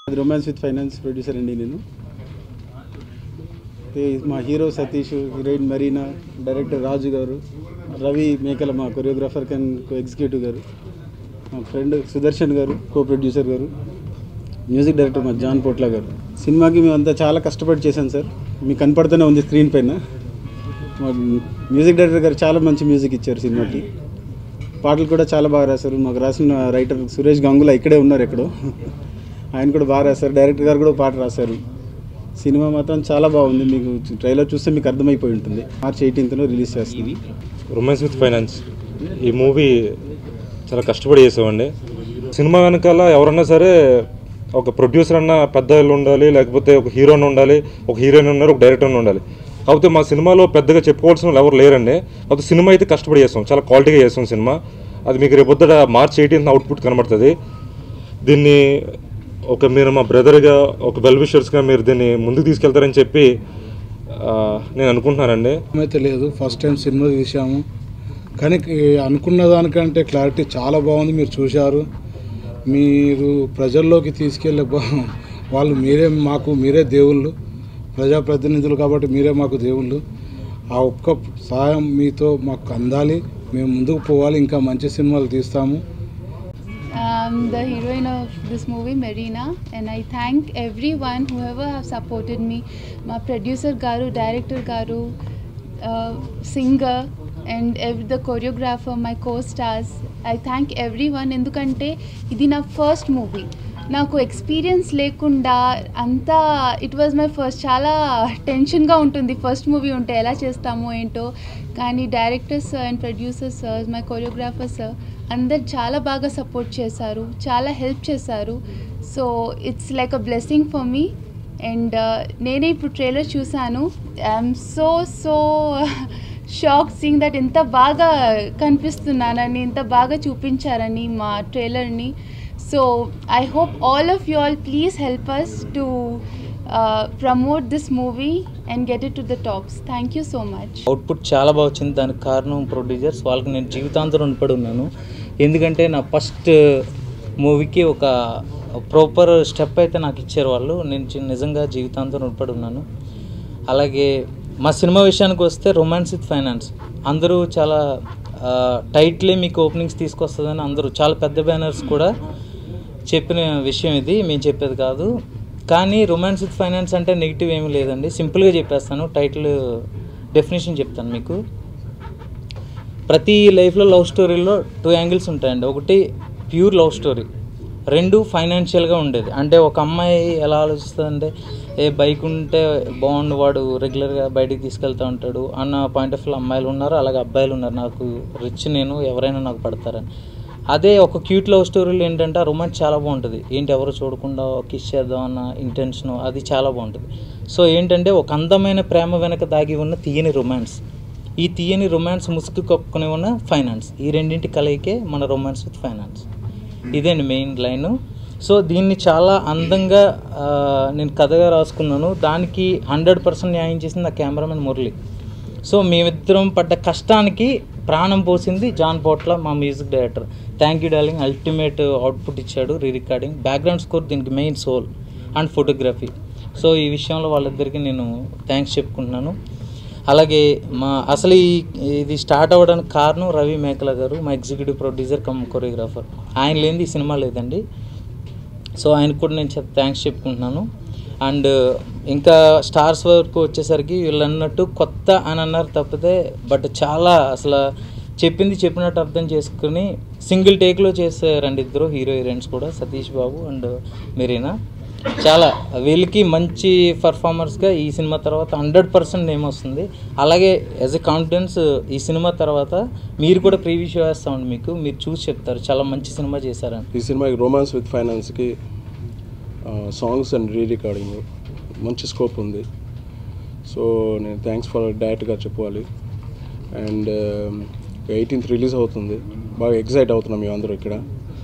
అది romance with finance producer అండి నేను ఇది మా hero Satish heroine Marina director Raju garu Ravi మేకల మా కొరియోగ్రాఫర్ కన్ ఎగ్జిక్యూటివ్ గారు మా friend Sudarshan garu co producer garu music director మా జాన్ పోట్ల గారు సినిమాకి మేమంతా చాలా కష్టపడి చేశాం సార్ మీకు కనపడుతూనే ఉంది స్క్రీన్ పైన మా మ్యూజిక్ డైరెక్టర్ గారు చాలా మంచి మ్యూజిక్ ఇచ్చారు సినిమాకి పాటలు కూడా చాలా బాగా రాశారు మాకు రాసిన రైటర్ సురేష్ గంగుల ఇక్కడే ఉన్నారు ఎక్కడో ఆయన కూడా బాగా రాశారు డైరెక్టర్ గారు కూడా పాట రాశారు సినిమా మాత్రం చాలా బాగుంది మీకు ట్రైలర్ చూస్తే మీకు అర్థమైపోయి ఉంటుంది మార్చ్ ఎయిటీన్త్లో రిలీజ్ చేస్తుంది రొమాన్స్ విత్ ఫైనాన్స్ ఈ మూవీ చాలా కష్టపడి చేసామండి సినిమా వెనకాల ఎవరన్నా సరే ఒక ప్రొడ్యూసర్ అన్న పెద్ద వాళ్ళు ఉండాలి లేకపోతే ఒక హీరోని ఉండాలి ఒక హీరోయిన్ ఉన్నారు ఒక డైరెక్టర్ ఉండాలి కాకపోతే మా సినిమాలో పెద్దగా చెప్పుకోవాల్సిన వాళ్ళు ఎవరు లేరండి కాకపోతే సినిమా అయితే కష్టపడి చేస్తాం చాలా క్వాలిటీగా చేస్తాం సినిమా అది మీకు రేపొద్దుట మార్చ్ ఎయిటీన్త్ అవుట్పుట్ కనబడుతుంది దీన్ని ఒక మీరు మా బ్రదర్గా ఒక వెల్ విషర్స్గా మీరు దీన్ని ముందుకు తీసుకెళ్తారని చెప్పి ఆ, నేను అనుకుంటున్నానండి అయితే లేదు ఫస్ట్ టైం సినిమా తీసాము కానీ ఈ అనుకున్న దానికంటే క్లారిటీ చాలా బాగుంది మీరు చూశారు మీరు ప్రజల్లోకి తీసుకెళ్ళే బా- వాళ్ళు మీరే మాకు మీరే దేవుళ్ళు ప్రజాప్రతినిధులు కాబట్టి మీరే మాకు దేవుళ్ళు ఆ ఒక్క సహాయం మీతో మాకు అందాలి మేము ముందుకు పోవాలి ఇంకా మంచి సినిమాలు తీస్తాము I'm the heroine of this movie, Marina, and I thank everyone, whoever have supported me, my producer Garu, director Garu, uh, singer, and ev- the choreographer, my co-stars. I thank everyone ఎందుకంటే ఇది నా first movie నాకు experience లేకుండా అంతా it was my first చాలా టెన్షన్గా ఉంటుంది first movie ఉంటే ఎలా చేస్తామో ఏంటో కానీ directors and producers my choreographers అందరు చాలా బాగా సపోర్ట్ చేశారు చాలా హెల్ప్ చేశారు so it's like a blessing for me and నేనే ఇప్పుడు ట్రైలర్ చూశాను I'm so so shock seeing that ఇంత బాగా కనిపిస్తున్నానని ఇంత బాగా చూపించారని మా ట్రైలర్ని so I hope all of you all please help us to promote this movie and get it to the tops thank you so much output చాలా బాగా వచ్చింది దానికి కారణం ప్రొడ్యూసర్స్ వాళ్ళకి నేను జీవితాంతం రుణపడి ఉన్నాను ఎందుకంటే నా ఫస్ట్ మూవీకి ఒక ప్రాపర్ స్టెప్ అయితే నాకు ఇచ్చారు వాళ్ళు నేను చి- నిజంగా జీవితాంతం రుణపడి ఉన్నాను అలాగే మా సినిమా విషయానికి వస్తే రొమాన్స్ విత్ ఫైనాన్స్ అందరూ చాలా టైట్లీ మీకు ఓపెనింగ్స్ తీసుకొస్తుందని అందరూ చాలా పెద్ద బ్యానర్స్ కూడా చెప్పిన విషయం ఇది మేము చెప్పేది కాదు కానీ రొమాన్స్ విత్ ఫైనాన్స్ అంటే నెగిటివ్ ఏమీ లేదండి సింపుల్గా చెప్పేస్తాను టైటిల్ డెఫినేషన్ చెప్తాను మీకు ప్రతి లైఫ్లో లవ్ స్టోరీలో టూ యాంగిల్స్ ఉంటాయండి ఒకటి ప్యూర్ లవ్ స్టోరీ రెండు ఫైనాన్షియల్గా ఉండేది అంటే ఒక అమ్మాయి ఎలా ఆలోచిస్తుందంటే ఏ బైక్ ఉంటే బాగుండు వాడు రెగ్యులర్గా బయటికి తీసుకెళ్తూ ఉంటాడు అన్న పాయింట్ ఆఫ్ వ్యూ అమ్మాయిలు ఉన్నారు అలాగే అబ్బాయిలు ఉన్నారు నాకు రిచ్ నేను ఎవరైనా నాకు పడతారని అదే ఒక క్యూట్ లవ్ స్టోరీలు ఏంటంటే ఆ రొమాన్స్ చాలా బాగుంటుంది ఏంటి ఎవరు చూడకుండా కిస్ చేద్దాం అన్న ఇంటెన్షన్ అది చాలా బాగుంటుంది సో ఏంటంటే ఒక అందమైన ప్రేమ వెనక దాగి ఉన్న తీయని రొమాన్స్ ఈ తీయని రొమాన్స్ ముసుగు కప్పుకుని ఉన్న ఫైనాన్స్ ఈ రెండింటి కలయికే మన రొమాన్స్ విత్ ఫైనాన్స్ ఇదేండి మెయిన్ లైన్ సో దీన్ని చాలా అందంగా ఆ, నేను కథగా రాసుకున్నాను దానికి హండ్రెడ్ పర్సెంట్ న్యాయం చేసింది నా కెమెరామెన్ మురళి సో మేమిద్దరం పడ్డ కష్టానికి ప్రాణం పోసింది జాన్ పోట్ల మా music director thank you darling ultimate output ఇచ్చాడు రీ రికార్డింగ్ బ్యాక్గ్రౌండ్ స్కోర్ దీనికి main soul and photography so ఈ విషయంలో వాళ్ళిద్దరికీ నేను థ్యాంక్స్ చెప్పుకుంటున్నాను అలాగే మా అసలు ఈ ఇది స్టార్ట్ అవ్వడానికి కారణం రవి మేకల గారు మా ఎగ్జిక్యూటివ్ ప్రొడ్యూసర్ కమ్ కొరియోగ్రాఫర్ ఆయన లేనిది ఈ సినిమా లేదండి సో ఆయనకు కూడా నేను థ్యాంక్స్ చెప్పుకుంటున్నాను అండ్ ఇంకా స్టార్స్ వరకు వచ్చేసరికి వీళ్ళు అన్నట్టు కొత్త అని అన్నారు తప్పితే బట్ చాలా అసలు చెప్పింది చెప్పినట్టు అర్థం చేసుకుని సింగిల్ టేక్లో చేశారండి ఇద్దరు హీరో హీరోయిన్స్ కూడా సతీష్ బాబు అండ్ మెరీనా చాలా వీళ్ళకి మంచి పర్ఫార్మర్స్గా ఈ సినిమా తర్వాత హండ్రెడ్ పర్సెంట్ నేమ్ వస్తుంది అలాగే యాజ్ ఎ కాన్ఫిడెన్స్ ఈ సినిమా తర్వాత మీరు కూడా ప్రీవ్యూ షో వేస్తామండి మీకు మీరు చూసి చెప్తారు చాలా మంచి సినిమా చేశారని ఈ సినిమాకి రొమాన్స్ విత్ ఫైనాన్స్కి సాంగ్స్ అండ్ రీ రికార్డింగ్ మంచి స్కోప్ ఉంది సో నేను థ్యాంక్స్ ఫర్ డైరెక్ట్గా చెప్పుకోవాలి అండ్ ఎయిటీన్త్ రిలీజ్ అవుతుంది బాగా ఎగ్జైట్ అవుతున్నాం మేము అందరూ ఇక్కడ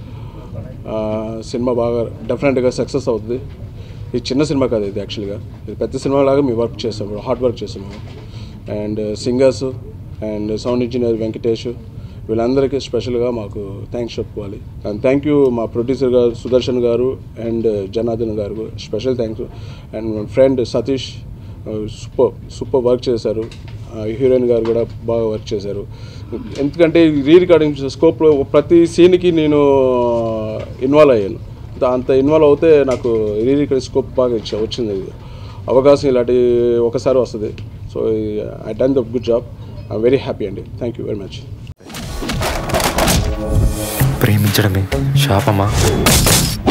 ఆ, సినిమా బాగా డెఫినెట్గా సక్సెస్ అవుతుంది ఇది చిన్న సినిమా కాదు ఇది యాక్చువల్గా ఇది పెద్ద సినిమా లాగా మేము వర్క్ చేస్తాం హార్డ్ వర్క్ చేస్తాం మేము and singers and sound engineer Venkatesh వీళ్ళందరికీ స్పెషల్గా మాకు థ్యాంక్స్ చెప్పుకోవాలి అండ్ థ్యాంక్ యూ మా producer garu Sudarshan garu and Janardhan garu special thanks and మా friend Satish super super work చేశారు హీరోయిన్ గారు కూడా బాగా వర్క్ చేశారు ఎందుకంటే రీ రికార్డింగ్ స్కోప్లో ప్రతి సీన్కి నేను ఇన్వాల్వ్ అయ్యాను అంత- అంత ఇన్వాల్వ్ అవుతే నాకు రీ రికార్డింగ్ స్కోప్ బాగా ఇచ్చా వచ్చింది ఇది అవకాశం ఇలాంటి ఒకసారి వస్తుంది so I done the good job I very happy అండి థ్యాంక్ యూ వెరీ మచ్ ప్రేమించడమే శాపమా